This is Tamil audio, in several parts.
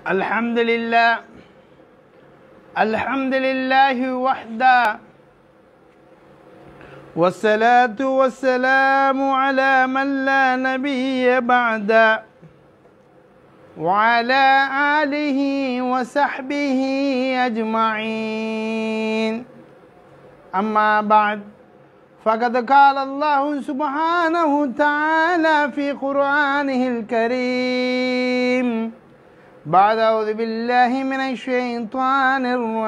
الحمد لله الحمد لله وحده والصلاة والسلام على من لا نبي بعده وعلى آله وصحبه أجمعين أما بعد فقد قال الله سبحانه تعالى في قرآنه الكريم بعد أعوذ بالله من الشيطان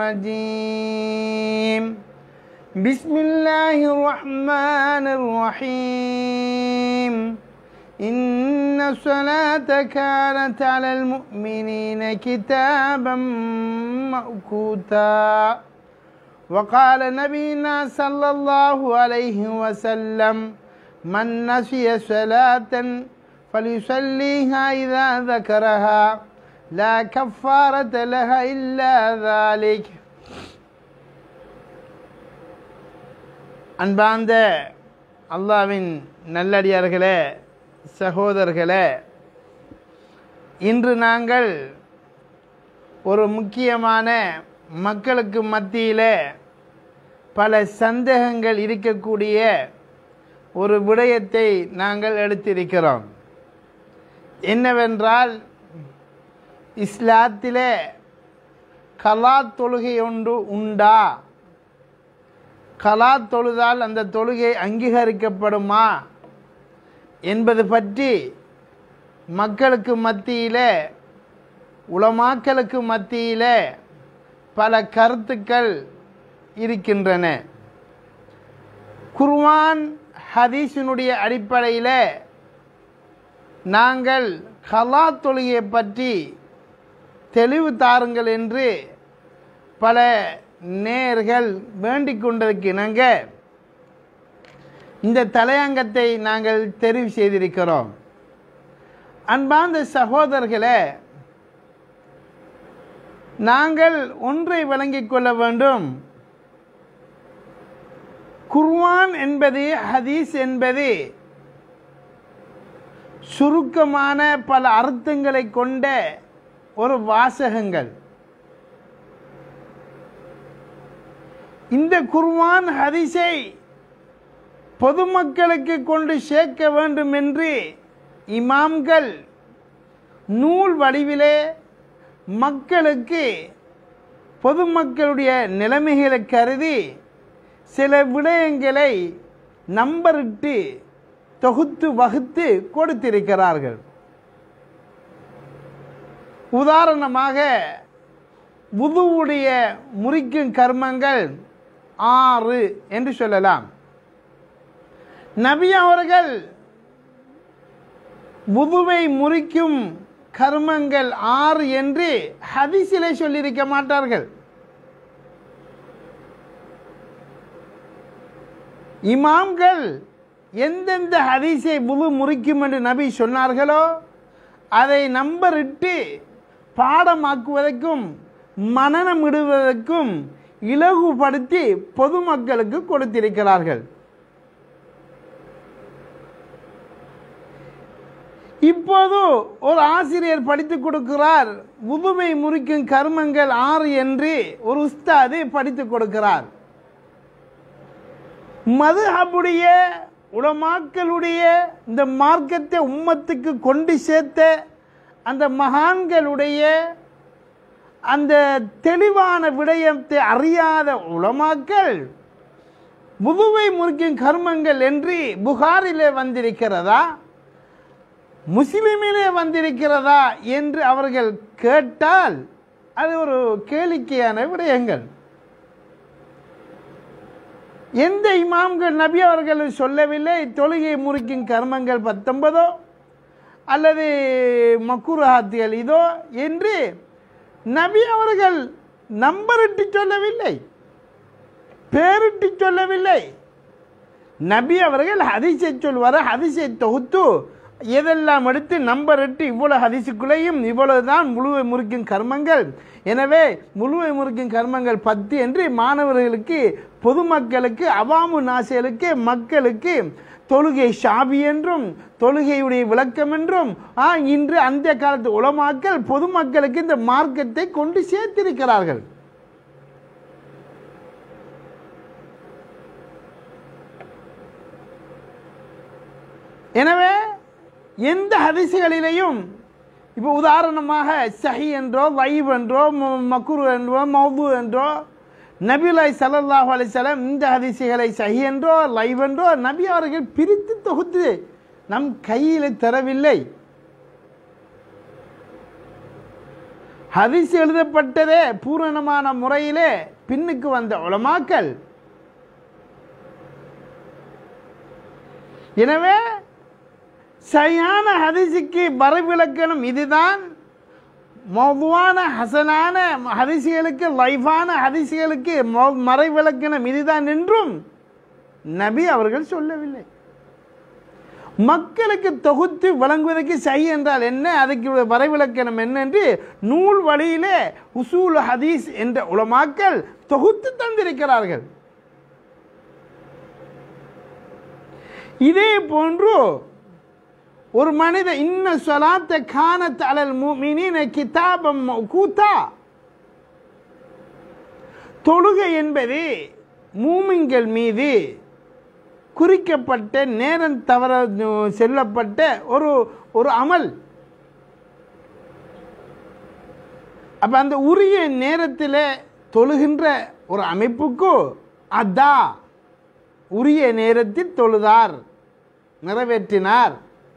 الرجيم بسم الله الرحمن الرحيم إن الصلاة كانت على المؤمنين كتابا موقوتا وقال نبينا صلى الله عليه وسلم من نسي صلاة فليصليها إذا ذكرها لا كفارة لها إلا ذلك அன்பார்ந்த அல்லாவின் நல்லடியார்களே சகோதரர்களே இன்று நாங்கள் ஒரு முக்கியமான மக்களுக்கு மத்தியில் பல சந்தேகங்கள் இருக்கக்கூடிய ஒரு விடயத்தை நாங்கள் எடுத்திருக்கிறோம் என்னவென்றால் இஸ்லாத்திலே கலா தொழுகை ஒன்று உண்டா கலா தொழுதால் அந்த தொழுகை அங்கீகரிக்கப்படுமா என்பது பற்றி மக்களுக்கு மத்தியில் உலமாக்களுக்கு மத்தியில் பல கருத்துக்கள் இருக்கின்றன குர்வான் ஹதீஸினுடைய அடிப்படையில் நாங்கள் கலா தொழுகையை பற்றி தெளிவு தாருங்கள் என்று பல நேர்கள் வேண்டிக் கொண்டிருக்கிறங்க இந்த தலையங்கத்தை நாங்கள் தெரிவு செய்திருக்கிறோம் அன்பார்ந்த சகோதரர்களே நாங்கள் ஒன்றை விளங்கிக் கொள்ள வேண்டும் குர்வான் என்பது ஹதீஸ் என்பது சுருக்கமான பல அர்த்தங்களை கொண்ட ஒரு வாசகங்கள் இந்த குர்வான் ஹதீஸை பொதுமக்களுக்கு கொண்டு சேர்க்க வேண்டும் என்று இமாம்கள் நூல் வடிவிலே மக்களுக்கு பொதுமக்களுடைய நிலைமைகளை கருதி சில விடயங்களை நம்பரிட்டு தொகுத்து வகுத்து கொடுத்திருக்கிறார்கள் உதாரணமாக புதுவுடைய முறிக்கும் கர்மங்கள் ஆறு என்று சொல்லலாம் நபி அவர்கள் புதுவை முறிக்கும் கர்மங்கள் ஆறு என்று ஹதிசிலை சொல்லியிருக்க மாட்டார்கள் இமாம்கள் எந்தெந்த ஹதீஸை புது முறிக்கும் என்று நபி சொன்னார்களோ அதை நம்பரிட்டு பாடமாக்குவதற்கும் மனநமிடுவதற்கும் இலகுபடுத்தி பொதுமக்களுக்கு கொடுத்திருக்கிறார்கள் இப்போது ஒரு ஆசிரியர் படித்து கொடுக்கிறார் உதுமை முறிக்கும் கர்மங்கள் ஆறு என்று ஒரு உஸ்தாது படித்து கொடுக்கிறார் மதுஹபுடைய உலமாக்களுடைய இந்த மார்க்கத்தை உம்மத்துக்கு கொண்டு சேர்த்த அந்த மகான்களுடைய அந்த தெளிவான விடயத்தை அறியாத உலமாக்கள் முதுவை முறிக்கும் கர்மங்கள் என்று புகாரிலே வந்திருக்கிறதா முஸ்லிமிலே வந்திருக்கிறதா என்று அவர்கள் கேட்டால் அது ஒரு கேளிக்கையான விடயங்கள் எந்த இமாம்கள் நபி அவர்கள் சொல்லவில்லை தொழுகை முறிக்கும் கர்மங்கள் பத்தொன்பதோ அல்லது மக்குராத்துகள் இதோ என்று நபி அவர்கள் நம்பரிட்டு சொல்லவில்லை பேரிட்டு சொல்லவில்லை நபி அவர்கள் ஹதிசை சொல்வார் ஹதிசை தொகுத்து எதெல்லாம் எடுத்து நம்பர் எட்டு இவ்வளவு ஹதிசுக்குள்ளேயும் இவ்வளவுதான் முழுவை முறிக்கும் கர்மங்கள் எனவே முழுவை முறிக்கும் கர்மங்கள் பத்து என்று மாணவர்களுக்கு பொதுமக்களுக்கு அவாமு நாசிகளுக்கு மக்களுக்கு தொழுகை ஷாபி என்றும் தொழுகையுடைய விளக்கம் என்றும் ஆ, இன்று அந்த காலத்து உலமாக்கள் பொதுமக்களுக்கு இந்த மார்க்கத்தை கொண்டு சேர்த்திருக்கிறார்கள் எனவே எந்த ஹதிசுகளிலேயும் இப்போ உதாரணமாக சஹி என்றோ வைப் என்றோ ம- மக்குரு என்றோ மௌது என்றோ நபிலாய் ஸல்லல்லாஹு அலைஹி வஸல்லம் இந்த ஹதிசுகளை சஹி என்றோ லைவ் என்றோ நபி அவர்கள் பிரித்து தொகுத்து நம் கையில் தரவில்லை ஹதீஸ் எழுதப்பட்டதே பூரணமான முறையிலே பின்னுக்கு வந்த உலமாக்கள் எனவே சரியான ஹதீஸுக்கு வரைவிலக்கணம் இதுதான் மௌதுவான ஹசனான ஹதீசுகளுக்கு லைஃபான ஹதீசுகளுக்கு மௌ- மறைவிலக்கணம் இதுதான் என்றும் நபி அவர்கள் சொல்லவில்லை மக்களுக்கு தொகுத்து வழங்குவதற்கு சை என்றால் என்ன அதுக்கு வரைவிலக்கணம் என்ன என்று நூல் வழியிலே உசூல் ஹதீஸ் என்ற உலமாக்கள் தொகுத்து தந்திருக்கிறார்கள் இதே போன்று ஒரு மனித இன்ன சொலாத்த கானத் அலல் முஃமினீன கிதாபம் மௌகூத்தா தொழுகை என்பது மூமின்கள் மீது குறிக்கப்பட்ட நேரம் தவற செல்லப்பட்ட ஒரு ஒரு அமல் அப்ப அந்த உரிய நேரத்தில் தொழுகின்ற ஒரு அமைப்புக்கு அதா உரிய நேரத்தில் தொழுதார் நிறைவேற்றினார்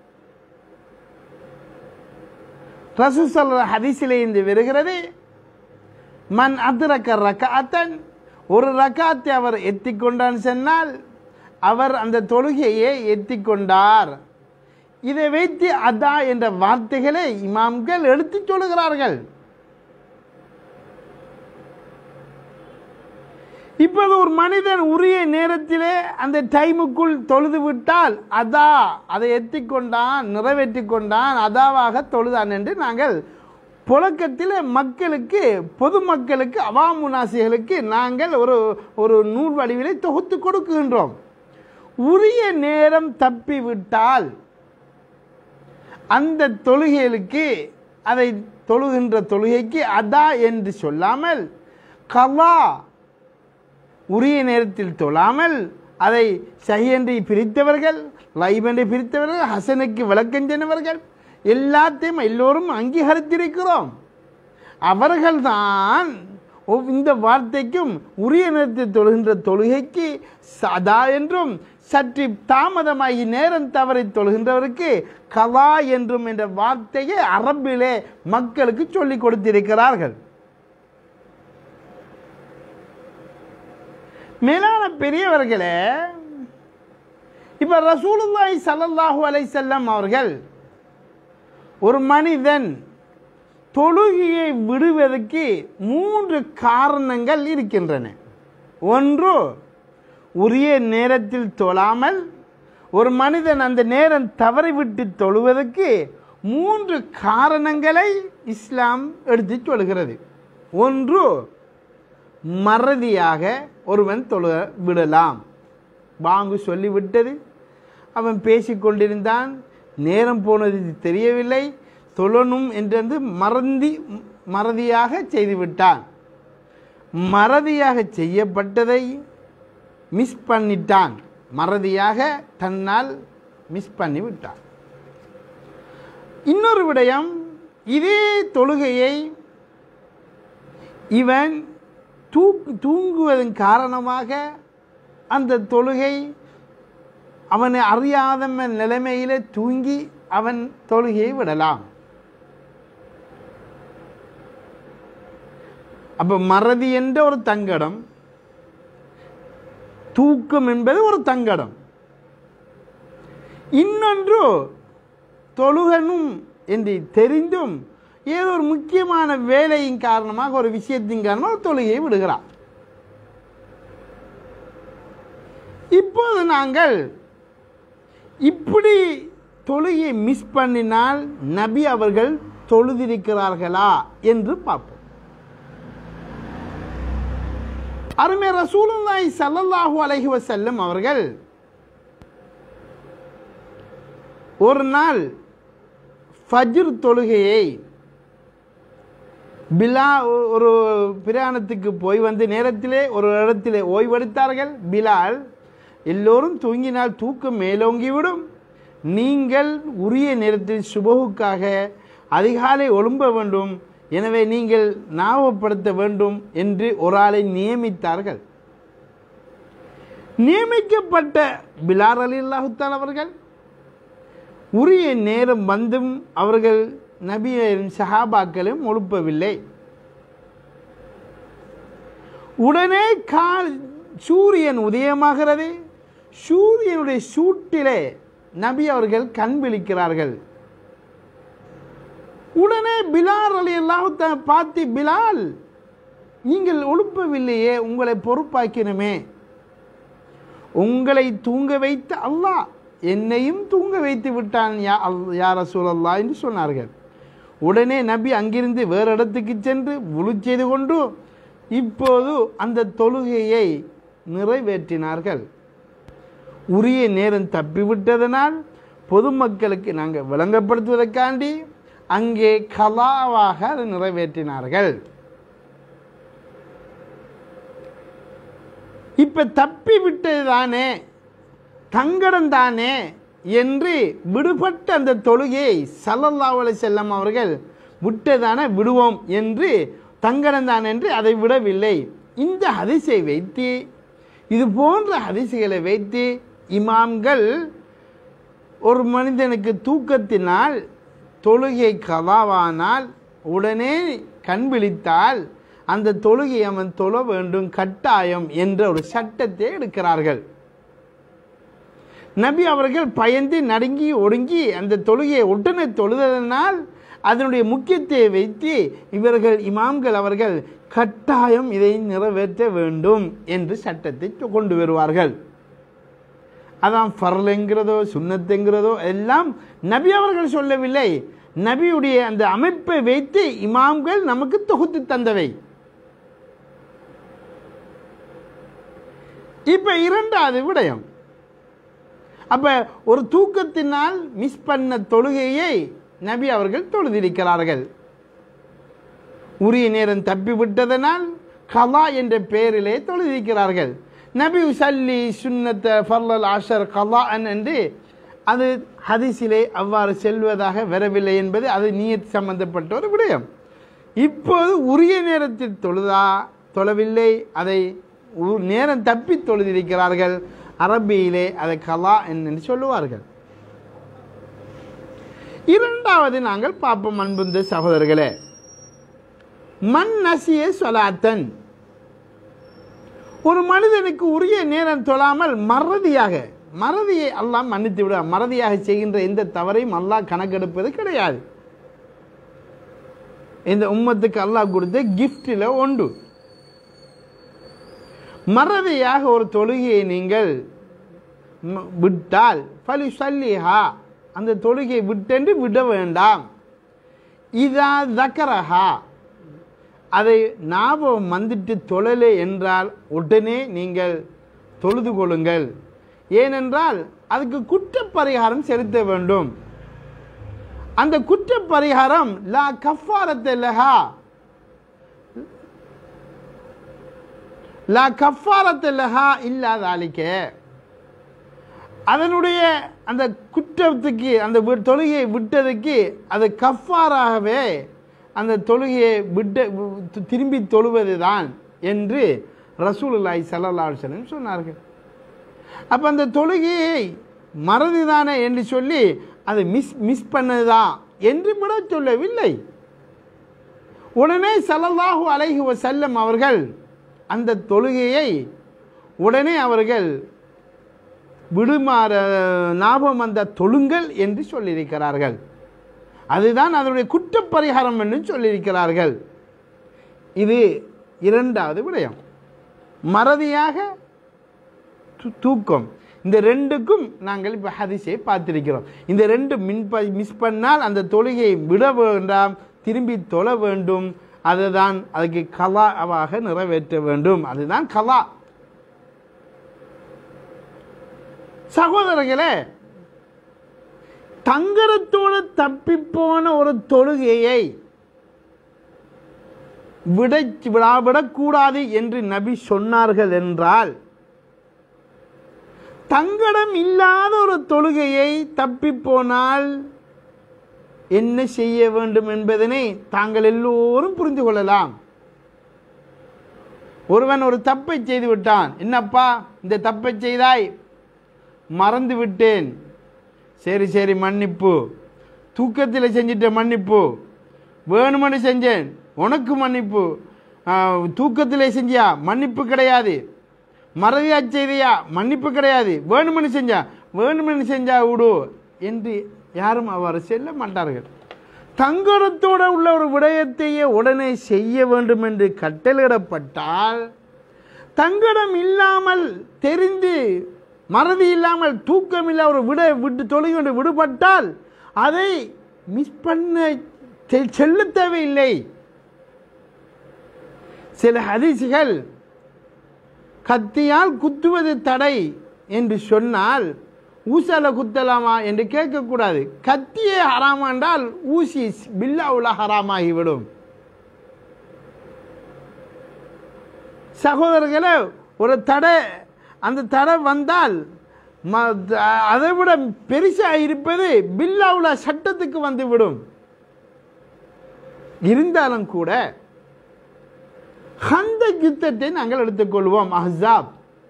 ரசூ சொல்ற ஹதீஸிலே இருந்து வருகிறது மன் அதிரக்க ரக்காத்தன் ஒரு ரக்காத்தை அவர் எத்திக்கொண்டான் சொன்னால் அவர் அந்த தொழுகையை எத்திக்கொண்டார் இதை வைத்து அதா என்ற வார்த்தைகளை இமாம்கள் எடுத்துச் சொல்லுகிறார்கள் இப்போது ஒரு மனிதன் உரிய நேரத்திலே அந்த டைமுக்குள் தொழுது விட்டால் அதா அதை எத்திக்கொண்டான் நிறைவேற்றி கொண்டான் அதாவாக தொழுதான் என்று நாங்கள் புழக்கத்தில் மக்களுக்கு பொதுமக்களுக்கு அவாமுனாசிகளுக்கு நாங்கள் ஒரு ஒரு நூல் வடிவிலை தொகுத்து கொடுக்கின்றோம் உரிய நேரம் தப்பிவிட்டால் அந்த தொழுகைகளுக்கு அதை தொழுகின்ற தொழுகைக்கு அதா என்று சொல்லாமல் கவா உரிய நேரத்தில் தொழாமல் அதை சஹி பிரித்தவர்கள் லைப் என்று பிரித்தவர்கள் ஹசனுக்கு விளக்கம் சொன்னவர்கள் எல்லாத்தையும் எல்லோரும் அங்கீகரித்திருக்கிறோம் அவர்கள்தான் ஒவ்- இந்த வார்த்தைக்கும் உரிய நேரத்தில் தொழுகின்ற தொழுகைக்கு சதா என்றும் சற்று தாமதமாகி நேரம் தவறி தொழுகின்றவருக்கு கவா என்றும் என்ற வார்த்தையை அரபிலே மக்களுக்கு சொல்லிக் கொடுத்திருக்கிறார்கள் மேலான பெரியவர்களே இப்ப ரசூலுல்லாஹி ஸல்லல்லாஹு அலைஹி வஸல்லம் அவர்கள் ஒரு மனிதன் தொழுகையை விடுவதற்கு மூன்று காரணங்கள் இருக்கின்றன ஒன்று உரிய நேரத்தில் தொழாமல் ஒரு மனிதன் அந்த நேரம் தவறிவிட்டு தொழுவதற்கு மூன்று காரணங்களை இஸ்லாம் எடுத்துச் சொல்கிறது ஒன்று மறதியாக ஒருவன் தொழ விடலாம் பாங்கு சொல்லிவிட்டது அவன் பேசிக்கொண்டிருந்தான் நேரம் போனது தெரியவில்லை தொழணும் என்று மறந்தி மறதியாக செய்துவிட்டான் மறதியாக செய்யப்பட்டதை மிஸ் பண்ணிட்டான் மறதியாக தன்னால் மிஸ் பண்ணி விட்டான் இன்னொரு விடயம் இதே தொழுகையை இவன் தூக்கு தூங்குவதன் காரணமாக அந்த தொழுகை அவனை அறியாத நிலைமையிலே தூங்கி அவன் தொழுகையை விடலாம் அப்ப மறதி என்ற ஒரு தங்கடம் தூக்கம் என்பது ஒரு தங்கடம் இன்னொன்று தொழுகனும் என்று தெரிந்தும் ஏதோ ஒரு முக்கியமான வேலையின் காரணமாக ஒரு விஷயத்தின் காரணமாக ஒரு தொழுகையை விடுகிறார் இப்போது நாங்கள் இப்படி தொழுகையை மிஸ் பண்ணினால் நபி அவர்கள் தொழுதிருக்கிறார்களா என்று பார்ப்போம் அருமை ரசூலுல்லாஹி ஸல்லல்லாஹு அலைஹி வஸல்லம் அவர்கள் ஒரு நாள் ஃபஜ்ர் தொழுகையை பிலா ஒரு பிரயாணத்துக்கு போய் வந்து நேரத்திலே ஒரு இடத்திலே ஓய்வெடுத்தார்கள் பிலால் எல்லோரும் தூங்கினால் தூக்கம் மேலோங்கிவிடும் நீங்கள் உரிய நேரத்தில் சுபகுக்காக அதிகாலை ஒழும்ப வேண்டும் எனவே நீங்கள் ஞாபகப்படுத்த வேண்டும் என்று ஒரு ஆளை நியமித்தார்கள் நியமிக்கப்பட்ட பிலார் அலி அல்லாஹுத்தால் அவர்கள் உரிய நேரம் வந்தும் அவர்கள் நபியின் சஹாபாக்களும் ஒழுப்பவில்லை உடனே கால் சூரியன் உதயமாகிறது சூரியனுடைய சூட்டிலே நபி அவர்கள் கண் விழிக்கிறார்கள் உடனே பிலால் அலி அல்லாஹுத்த பார்த்து பிலால் நீங்கள் ஒழுப்பவில்லையே உங்களை பொறுப்பாக்கினமே உங்களை தூங்க வைத்த அல்லாஹ் என்னையும் தூங்க வைத்து விட்டான் யா அல் யா ரசூலல்லா என்று சொன்னார்கள் உடனே நபி அங்கிருந்து வேறு இடத்துக்கு சென்று முழு செய்து கொண்டு இப்போது அந்த தொழுகையை நிறைவேற்றினார்கள் உரிய நேரம் தப்பிவிட்டதனால் பொதுமக்களுக்கு நாங்கள் விளங்கப்படுத்துவதற்காண்டி அங்கே கலாவாக அதை நிறைவேற்றினார்கள் இப்ப தப்பி விட்டது தானே தங்கடம் தானே என்று விடுபட்ட அந்த தொழுகையை சல்லல்லாஹு அலைஹி செல்லம் அவர்கள் விட்டதான விடுவோம் என்று தங்கடம் தான் என்று அதை விடவில்லை இந்த ஹதிசை வைத்து இது போன்ற ஹதிசுகளை வைத்து இமாம்கள் ஒரு மனிதனுக்கு தூக்கத்தினால் தொழுகை கவாவானால் உடனே கண் விழித்தால் அந்த தொழுகை அவன் தொழ வேண்டும் கட்டாயம் என்ற ஒரு சட்டத்தை எடுக்கிறார்கள் நபி அவர்கள் பயந்து நடுங்கி ஒடுங்கி அந்த தொழுகையை உடனே தொழுததனால் அதனுடைய முக்கியத்தை வைத்து இவர்கள் இமாம்கள் அவர்கள் கட்டாயம் இதை நிறைவேற்ற வேண்டும் என்று சட்டத்தை கொண்டு வருவார்கள் அதான் ஃபர்லுங்கிறதோ சுன்னத்துங்கிறதோ எல்லாம் நபி அவர்கள் சொல்லவில்லை நபியுடைய அந்த அமைப்பை வைத்து இமாம்கள் நமக்கு தொகுத்து தந்தவை இப்ப இரண்டாவது விடயம் அப்ப ஒரு தூக்கத்தினால் மிஸ் பண்ண தொழுகையை நபி அவர்கள் தொழுதிருக்கிறார்கள் உரிய நேரம் தப்பி விட்டதனால் கலா என்ற பெயரிலே தொழுதிருக்கிறார்கள் நபி சல்லி சுன்னத்த ஃபர்லல் ஆஷர் கலா என்று அது ஹதீஸிலே அவ்வாறு செல்வதாக வரவில்லை என்பது அது நீயத் சம்பந்தப்பட்ட ஒரு விடயம் இப்போது உரிய நேரத்தில் தொழுதா தொழவில்லை அதை உ- நேரம் தப்பி தொழுதிருக்கிறார்கள் அரபியிலே அதை கலா என்று சொல்லுவார்கள் இரண்டாவது நாங்கள் பார்ப்போம் அன்புந்த சகோதரர்களே மண் நசிய சொலாத்தன் ஒரு மனிதனுக்கு உரிய நேரம் தொழாமல் மறதியாக மறதியை அல்லாஹ் மன்னித்து விட மறதியாக செய்கின்ற எந்த தவறையும் அல்லாஹ் கணக்கெடுப்பது கிடையாது இந்த உம்மத்துக்கு அல்லாஹ் கொடுத்த கிஃப்டில் உண்டு மறதியாக ஒரு தொழுகையை நீங்கள் ம- விட்டால் பலி சல்லிஹா அந்த தொழுகையை விட்டென்று விட வேண்டாம் இதா தக்கரஹா அதை ஞாபகம் வந்துட்டு தொழலே என்றால் உடனே நீங்கள் தொழுது கொள்ளுங்கள் ஏனென்றால் அதுக்கு குற்றப்பரிகாரம் செலுத்த வேண்டும் அந்த குற்றப்பரிகாரம் லா கஃபாரத்தை லஹா லா கஃபாரத்தை லஹா இல்லாத அழிக்க அதனுடைய அந்த குற்றத்துக்கு அந்த வி- தொழுகையை விட்டதுக்கு அது கஃபாராகவே அந்த தொழுகையை விட்ட வி- திரும்பி தொழுவது தான் என்று ரசூலுல்லாஹி ஸல்லல்லாஹு அலைஹி வஸல்லம் சொன்னார்கள் அப்போ அந்த தொழுகையை மறந்துதானே என்று சொல்லி அதை மிஸ் மிஸ் பண்ணதா என்று விட சொல்லவில்லை உடனே ஸல்லல்லாஹு அலைஹி வஸல்லம் அவர்கள் அந்த தொழுகையை உடனே அவர்கள் விடுமாற ஞாபகம் வந்த தொழுங்கள் என்று சொல்லியிருக்கிறார்கள் அதுதான் அதனுடைய குற்றப்பரிகாரம் என்று சொல்லியிருக்கிறார்கள் இது இரண்டாவது விடயம் மறதியாக து- தூக்கம் இந்த ரெண்டுக்கும் நாங்கள் இப்போ ஹதிஸை பார்த்திருக்கிறோம் இந்த ரெண்டு மின் மிஸ் பண்ணால் அந்த தொழுகையை விட வேண்டாம் திரும்பி தொழ வேண்டும் அதுதான் அதுக்கு கலாவாக நிறைவேற்ற வேண்டும் அதுதான் கலா சகோதரர்களே தங்கரத்தோடு தப்பிப்போன ஒரு தொழுகையை விட விடா விடக்கூடாது என்று நபி சொன்னார்கள் என்றால் தங்கடம் இல்லாத ஒரு தொழுகையை தப்பிப்போனால் என்ன செய்ய வேண்டும் என்பதனை தாங்கள் எல்லோரும் புரிந்து கொள்ளலாம் ஒருவன் ஒரு தப்பை செய்து விட்டான் என்னப்பா இந்த தப்பை செய்தாய் மறந்து விட்டேன் சரி சரி மன்னிப்பு தூக்கத்தில் செஞ்சிட்ட மன்னிப்பு வேணுமென்னு செஞ்சேன் உனக்கு மன்னிப்பு தூக்கத்திலே செஞ்சியா மன்னிப்பு கிடையாது மறதியா செய்தியா மன்னிப்பு கிடையாது வேணுமென்னு செஞ்சா வேணுமென்னு செஞ்சா விடு என்று யாரும் அவர் செல்ல மாட்டார்கள் தங்கடத்தோட உள்ள ஒரு விடயத்தையே உடனே செய்ய வேண்டும் என்று கட்டளையிடப்பட்டால் தங்கடம் இல்லாமல் தெரிந்து மறதி இல்லாமல் தூக்கம் இல்ல ஒரு விட விட்டு தொழுகி கொண்டு விடுபட்டால் அதை மிஸ் பண்ண செ- செல்ல தேவையில்லை சில ஹதீசுகள் கத்தியால் குத்துவது தடை என்று சொன்னால் ஊசால குத்தலாமா என்று கேட்கக்கூடாது கத்தியே ஹராமா என்றால் ஊசி பில்லாவுல ஹராமாகிவிடும் சகோதரர்களே ஒரு தடை அந்த தடை வந்தால் ம- அதை விட பெருசாக இருப்பது பில்லாவுல சட்டத்துக்கு வந்துவிடும் இருந்தாலும் கூட அந்த யுத்தத்தை நாங்கள் எடுத்துக்கொள்வோம் அஹ்ஸாப்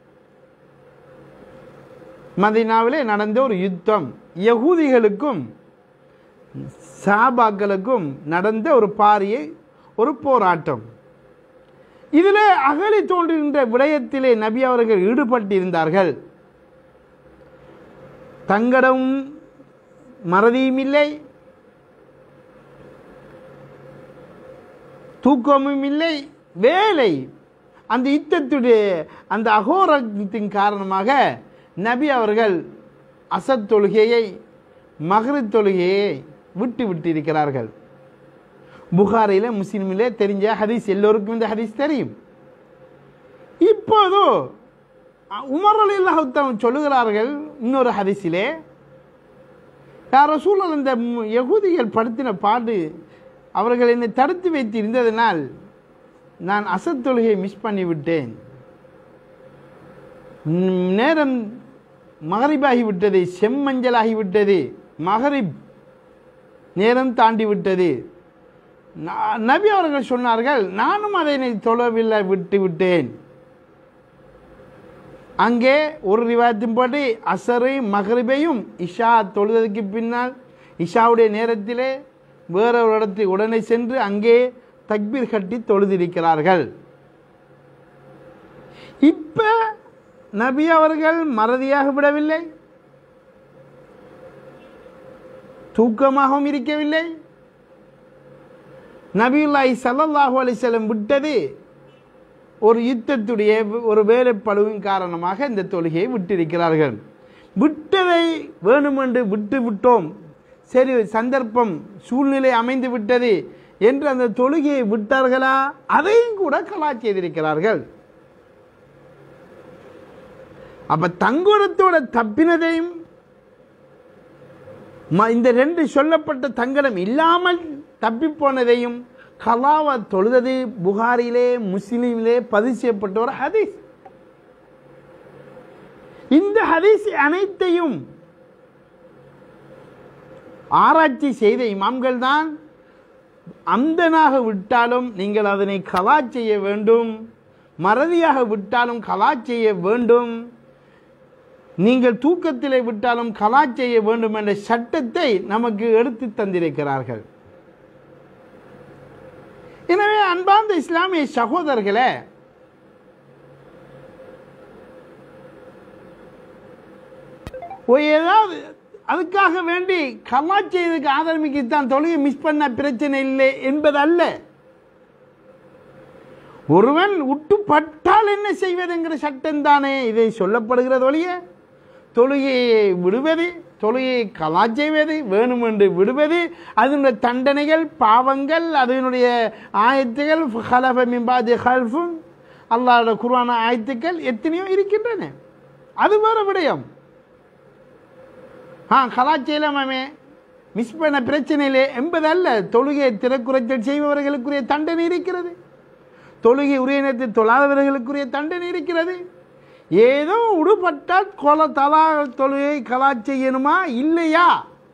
மதீனாவிலே நடந்த ஒரு யுத்தம் யகூதிகளுக்கும் சாபாக்களுக்கும் நடந்த ஒரு பாரிய ஒரு போராட்டம் இதிலே அகலி தோன்றுகின்ற விடயத்திலே நபி அவர்கள் ஈடுபட்டிருந்தார்கள் தங்கடமும் மறதியும் இல்லை தூக்கமும் இல்லை வேலை அந்த யுத்தத்துடைய அந்த அகோரத்தின் காரணமாக நபி அவர்கள் அசத் தொழுகையை மகரித் தொழுகையை விட்டு விட்டு இருக்கிறார்கள் புகாரில முஸ்லிமிலே தெரிஞ்ச ஹதீஸ் எல்லோருக்கும் இந்த ஹதீஸ் தெரியும் இப்போது உமர் அலி அல்லாஹுத்தம் சொல்லுகிறார்கள் இன்னொரு ஹதீஸிலே யாரோ சூழல் இந்த மு- யகூதிகள் படுத்தின பாடு அவர்கள் என்னை தடுத்து வைத்து இருந்ததனால் நான் அசத் தொழுகையை மிஸ் பண்ணிவிட்டேன் ம், நேரம் மகரிபாகிவிட்டது செம்மஞ்சளாகிவிட்டது மகரிப் நேரம் தாண்டி விட்டது ந- நபி அவர்கள் சொன்னார்கள் நானும் அதை தொழவில்லை விட்டு விட்டேன் அங்கே ஒரு ரிவாயத்தின்படி அசரை மகரிபையும் இஷா தொழுதற்கு பின்னால் இஷாவுடைய நேரத்திலே வேற ஒரு இடத்துக்கு உடனே சென்று அங்கே தக்பீர் கட்டி தொழுதிருக்கிறார்கள் இப்ப நபி அவர்கள் மறதியாக விடவில்லை தூக்கமாகவும் இருக்கவில்லை நபியுல்லாஹி ஸல்லல்லாஹு அலைஹி வஸல்லம் விட்டது ஒரு யுத்தத்துடைய ஒரு வேலைப்பழுவின் காரணமாக இந்த தொழுகையை விட்டிருக்கிறார்கள் விட்டதை வேணுமென்று விட்டு விட்டோம் சரி சந்தர்ப்பம் சூழ்நிலை அமைந்து விட்டது என்று அந்த தொழுகையை விட்டார்களா அதையும் கூட கலா செய்திருக்கிறார்கள் அப்ப தங்குடத்தோட தப்பினதையும் ம- இந்த ரெண்டு சொல்லப்பட்ட தங்கடம் இல்லாமல் தப்பி போனதையும் கலாவா தொழுதது புகாரிலே முஸ்லிமிலே பதிவு செய்யப்பட்ட ஒரு ஹதீஸ் இந்த ஹதீஸ் அனைத்தையும் ஆராய்ச்சி செய்த இமாம்கள் தான் அந்தனாக விட்டாலும் நீங்கள் அதனை கலா செய்ய வேண்டும் மறதியாக விட்டாலும் கலா செய்ய வேண்டும் நீங்கள் தூக்கத்திலே விட்டாலும் கலா செய்ய வேண்டும் என்ற சட்டத்தை நமக்கு எடுத்து தந்திருக்கிறார்கள் எனவே அன்பார்ந்த இஸ்லாமிய சகோதரர்களே ஒரு ஏதாவது அதுக்காக வேண்டி கலா செய்ததுக்கு ஆதரமிக்கு தான் தொழுகை மிஸ் பண்ண பிரச்சனை இல்லை என்பதல்ல ஒருவன் உட்டுப்பட்டால் என்ன செய்வதுங்கிற சட்டம் தானே இதை சொல்லப்படுகிறது ஒழிய தொழுகையை விடுவது தொழுகையை கலா செய்வது வேணுமென்று விடுவது அதனுடைய தண்டனைகள் பாவங்கள் அதனுடைய ஆயத்துகள் ஹலஃப மிம்பாதி ஹல்ஃபும் அல்லாஹோட குர்ஆன ஆயத்துக்கள் எத்தனையோ இருக்கின்றன அது வேற விடயம் ஆ கலா செய்யலாமே மிஸ் பண்ண பிரச்சனையிலே என்பதல்ல தொழுகையை திறக்குறைச்சல் செய்பவர்களுக்குரிய தண்டனை இருக்கிறது தொழுகை உரிய நேரத்தில் தொழாதவர்களுக்குரிய தண்டனை இருக்கிறது ஏதோ உடுபட்டால் கொல தலா தொழுகை கலா செய்யணுமா இல்லையா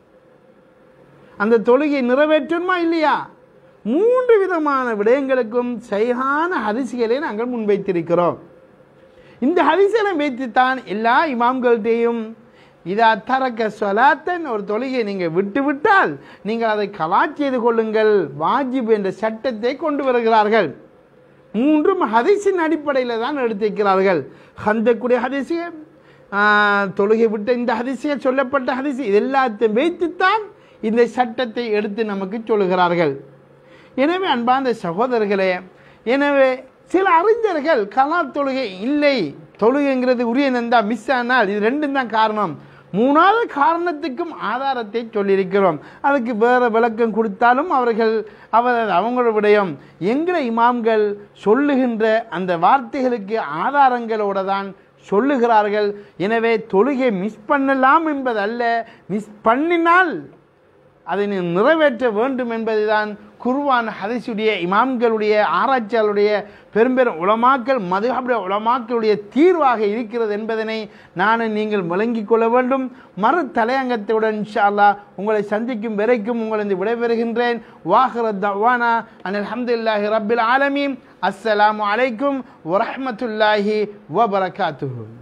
அந்த தொழுகை நிறைவேற்றணுமா இல்லையா மூன்று விதமான விடயங்களுக்கும் சரியான ஹரிசுகளை நாங்கள் முன்வைத்திருக்கிறோம் இந்த ஹரிசனை வைத்துத்தான் எல்லா இமாம்கள்கிட்டையும் இதா தரக்க சொலாத்தன் ஒரு தொழுகையை நீங்கள் விட்டு விட்டால் நீங்கள் அதை கலா செய்து கொள்ளுங்கள் வாஜிப் என்ற சட்டத்தை கொண்டு வருகிறார்கள் மூன்றும் ஹதீஸின் அடிப்படையில் தான் எடுத்திருக்கிறார்கள் ஹந்தக்குடைய ஹதீஸு தொழுகை விட்ட இந்த ஹதீஸிய சொல்லப்பட்ட ஹதீஸ் இது எல்லாத்தையும் வைத்துத்தான் இந்த சட்டத்தை எடுத்து நமக்கு சொல்லுகிறார்கள் எனவே அன்பார்ந்த சகோதரர்களே எனவே சில அறிஞர்கள் கலா தொழுகை இல்லை தொழுகைங்கிறது உரிய நந்தா மிஸ் ஆனால் இது ரெண்டும் தான் காரணம் மூணாவது காரணத்துக்கும் ஆதாரத்தை சொல்லியிருக்கிறோம் அதுக்கு வேறு விளக்கம் கொடுத்தாலும் அவர்கள் அவர் அவங்களோட விடயம் எங்களை இமாம்கள் சொல்லுகின்ற அந்த வார்த்தைகளுக்கு ஆதாரங்களோட தான் சொல்லுகிறார்கள் எனவே தொழுகை மிஸ் பண்ணலாம் என்பதல்ல மிஸ் பண்ணினால் அதை நீ நிறைவேற்ற வேண்டும் என்பதுதான் குர்வான் ஹதீஸுடைய இமாம்களுடைய ஆராய்ச்சியாளருடைய பெரும்பெரும் உலமாக்கள் மதுஹபுடைய உலமாக்களுடைய தீர்வாக இருக்கிறது என்பதனை நானும் நீங்கள் விளங்கிக் கொள்ள வேண்டும் மறு தலையங்கத்துடன் இன்ஷா அல்லாஹ் உங்களை சந்திக்கும் வரைக்கும் உங்களை விடைபெறுகின்றேன் வாஹரத் தவானா அனில் அல்ஹம்துலில்லாஹி ரப்பில் ஆலமீன் அஸ்ஸலாமு அலைக்கும் வரஹ்மத்துல்லாஹி வபரகாத்துஹு